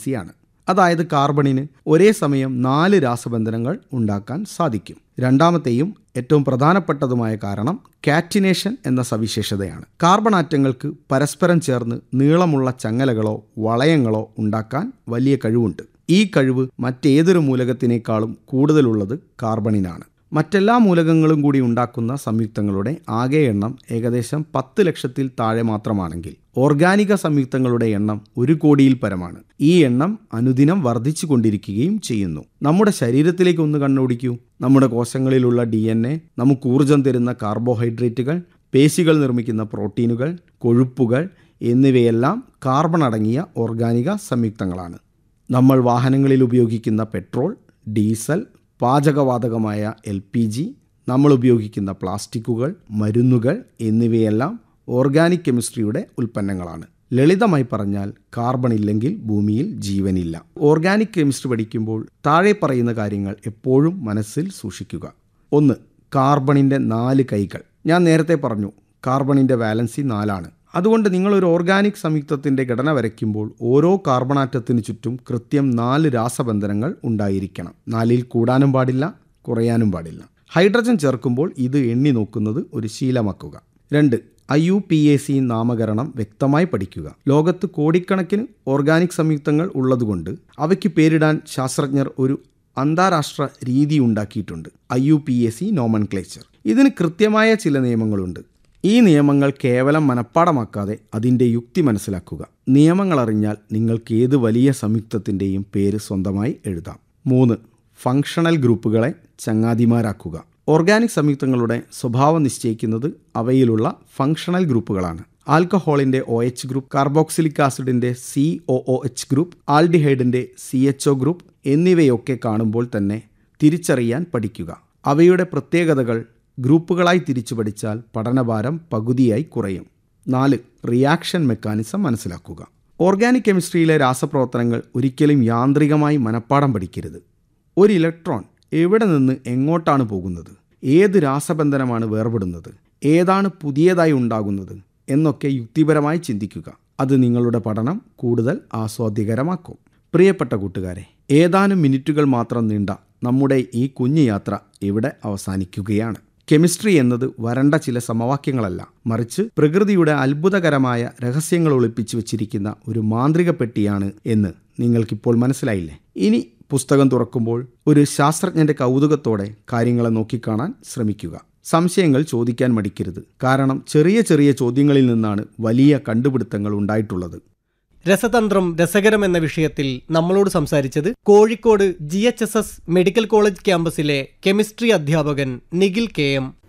വാലൻസിയാണ് അതായത് കാർബണിന് ഒരേ സമയം നാല് രാസബന്ധനങ്ങൾ ഉണ്ടാക്കാൻ സാധിക്കും രണ്ടാമത്തെയും ഏറ്റവും പ്രധാനപ്പെട്ടതുമായ കാരണം കാറ്റിനേഷൻ എന്ന സവിശേഷതയാണ് കാർബൺ ആറ്റങ്ങൾക്ക് പരസ്പരം ചേർന്ന് നീളമുള്ള ചങ്ങലകളോ വളയങ്ങളോ ഉണ്ടാക്കാൻ വലിയ കഴിവുണ്ട് ഈ കഴിവ് മറ്റേതൊരു മൂലകത്തിനേക്കാളും കൂടുതലുള്ളത് കാർബണിനാണ് മറ്റെല്ലാ മൂലകങ്ങളും കൂടി ഉണ്ടാക്കുന്ന സംയുക്തങ്ങളുടെ ആകെ എണ്ണം ഏകദേശം പത്ത് ലക്ഷത്തിൽ താഴെ മാത്രമാണെങ്കിൽ ഓർഗാനിക സംയുക്തങ്ങളുടെ എണ്ണം ഒരു കോടിയിൽ പരമാണ് ഈ എണ്ണം അനുദിനം വർദ്ധിച്ചു കൊണ്ടിരിക്കുകയും ചെയ്യുന്നു നമ്മുടെ ശരീരത്തിലേക്ക് ഒന്ന് കണ്ണോടിക്കൂ നമ്മുടെ കോശങ്ങളിലുള്ള ഡി എൻ എ നമുക്ക് ഊർജം തരുന്ന കാർബോഹൈഡ്രേറ്റുകൾ പേശികൾ നിർമ്മിക്കുന്ന പ്രോട്ടീനുകൾ കൊഴുപ്പുകൾ എന്നിവയെല്ലാം കാർബൺ അടങ്ങിയ ഓർഗാനിക സംയുക്തങ്ങളാണ് നമ്മൾ വാഹനങ്ങളിൽ ഉപയോഗിക്കുന്ന പെട്രോൾ ഡീസൽ പാചകവാതകമായ എൽ പി ജി നമ്മൾ ഉപയോഗിക്കുന്ന പ്ലാസ്റ്റിക്കുകൾ മരുന്നുകൾ എന്നിവയെല്ലാം ഓർഗാനിക് കെമിസ്ട്രിയുടെ ഉൽപ്പന്നങ്ങളാണ് ലളിതമായി പറഞ്ഞാൽ കാർബൺ ഇല്ലെങ്കിൽ ഭൂമിയിൽ ജീവനില്ല ഓർഗാനിക് കെമിസ്ട്രി പഠിക്കുമ്പോൾ താഴെ പറയുന്ന കാര്യങ്ങൾ എപ്പോഴും മനസ്സിൽ സൂക്ഷിക്കുക ഒന്ന് കാർബണിൻ്റെ നാല് കൈകൾ ഞാൻ നേരത്തെ പറഞ്ഞു കാർബണിൻ്റെ വാലൻസി നാലാണ് അതുകൊണ്ട് നിങ്ങൾ ഒരു ഓർഗാനിക് സംയുക്തത്തിൻ്റെ ഘടന വരയ്ക്കുമ്പോൾ ഓരോ കാർബണാറ്റത്തിന് ചുറ്റും കൃത്യം നാല് രാസബന്ധനങ്ങൾ ഉണ്ടായിരിക്കണം നാലിൽ കൂടാനും പാടില്ല കുറയാനും പാടില്ല ഹൈഡ്രജൻ ചേർക്കുമ്പോൾ ഇത് എണ്ണി നോക്കുന്നത് ഒരു ശീലമാക്കുക രണ്ട് I U P A C നാമകരണം വ്യക്തമായി പഠിക്കുക ലോകത്ത് കോടിക്കണക്കിന് ഓർഗാനിക് സംയുക്തങ്ങൾ ഉള്ളതുകൊണ്ട് അവയ്ക്ക് പേരിടാൻ ശാസ്ത്രജ്ഞർ ഒരു അന്താരാഷ്ട്ര രീതി ഉണ്ടാക്കിയിട്ടുണ്ട് I U P A C nomenclature ഇതിന് കൃത്യമായ ചില നിയമങ്ങളുണ്ട് ഈ നിയമങ്ങൾ കേവലം മനഃപ്പാടമാക്കാതെ അതിൻ്റെ യുക്തി മനസ്സിലാക്കുക നിയമങ്ങൾ അറിഞ്ഞാൽ നിങ്ങൾക്ക് ഏത് വലിയ സംയുക്തത്തിൻ്റെയും പേര് സ്വന്തമായി എഴുതാം മൂന്ന് ഫങ്ഷണൽ ഗ്രൂപ്പുകളെ ചങ്ങാതിമാരാക്കുക ഓർഗാനിക് സംയുക്തങ്ങളുടെ സ്വഭാവം നിശ്ചയിക്കുന്നത് അവയിലുള്ള ഫങ്ഷണൽ ഗ്രൂപ്പുകളാണ് ആൽക്കഹോളിൻ്റെ ഒ എച്ച് ഗ്രൂപ്പ് കാർബോക്സിലിക് ആസിഡിൻ്റെ C O O H group ആൽഡിഹൈഡിൻ്റെ സി എച്ച് ഒ ഗ്രൂപ്പ് എന്നിവയൊക്കെ കാണുമ്പോൾ തന്നെ തിരിച്ചറിയാൻ പഠിക്കുക അവയുടെ പ്രത്യേകതകൾ ഗ്രൂപ്പുകളായി തിരിച്ചു പഠിച്ചാൽ പഠനഭാരം പകുതിയായി കുറയും നാല് റിയാക്ഷൻ മെക്കാനിസം മനസ്സിലാക്കുക ഓർഗാനിക് കെമിസ്ട്രിയിലെ രാസപ്രവർത്തനങ്ങൾ ഒരിക്കലും യാന്ത്രികമായി മനഃപ്പാടം പഠിക്കരുത് ഒരു ഇലക്ട്രോൺ എവിടെ നിന്ന് എങ്ങോട്ടാണ് പോകുന്നത് ഏത് രാസബന്ധനമാണ് വേർപെടുന്നത് ഏതാണ് പുതിയതായി ഉണ്ടാകുന്നത് എന്നൊക്കെ യുക്തിപരമായി ചിന്തിക്കുക അത് നിങ്ങളുടെ പഠനം കൂടുതൽ ആസ്വാദ്യകരമാക്കും പ്രിയപ്പെട്ട കൂട്ടുകാരെ ഏതാനും മിനിറ്റുകൾ മാത്രം നീണ്ട നമ്മുടെ ഈ കുഞ്ഞു യാത്ര ഇവിടെ അവസാനിക്കുകയാണ് കെമിസ്ട്രി എന്നത് വരണ്ട ചില സമവാക്യങ്ങളല്ല മറിച്ച് പ്രകൃതിയുടെ അത്ഭുതകരമായ രഹസ്യങ്ങൾ ഒളിപ്പിച്ചു വച്ചിരിക്കുന്ന ഒരു മാന്ത്രിക പെട്ടിയാണ് എന്ന് നിങ്ങൾക്കിപ്പോൾ മനസ്സിലായില്ലേ ഇനി പുസ്തകം തുറക്കുമ്പോൾ ഒരു ശാസ്ത്രജ്ഞന്റെ കൗതുകത്തോടെ കാര്യങ്ങളെ നോക്കിക്കാണാൻ ശ്രമിക്കുക സംശയങ്ങൾ ചോദിക്കാൻ മടിക്കരുത് കാരണം ചെറിയ ചെറിയ ചോദ്യങ്ങളിൽ നിന്നാണ് വലിയ കണ്ടുപിടുത്തങ്ങൾ ഉണ്ടായിട്ടുള്ളത് രസതന്ത്രം രസകരം എന്ന വിഷയത്തിൽ നമ്മളോട് സംസാരിച്ചത് Kozhikode G H S S medical college ക്യാമ്പസിലെ കെമിസ്ട്രി അധ്യാപകൻ നിഖിൽ കെ എം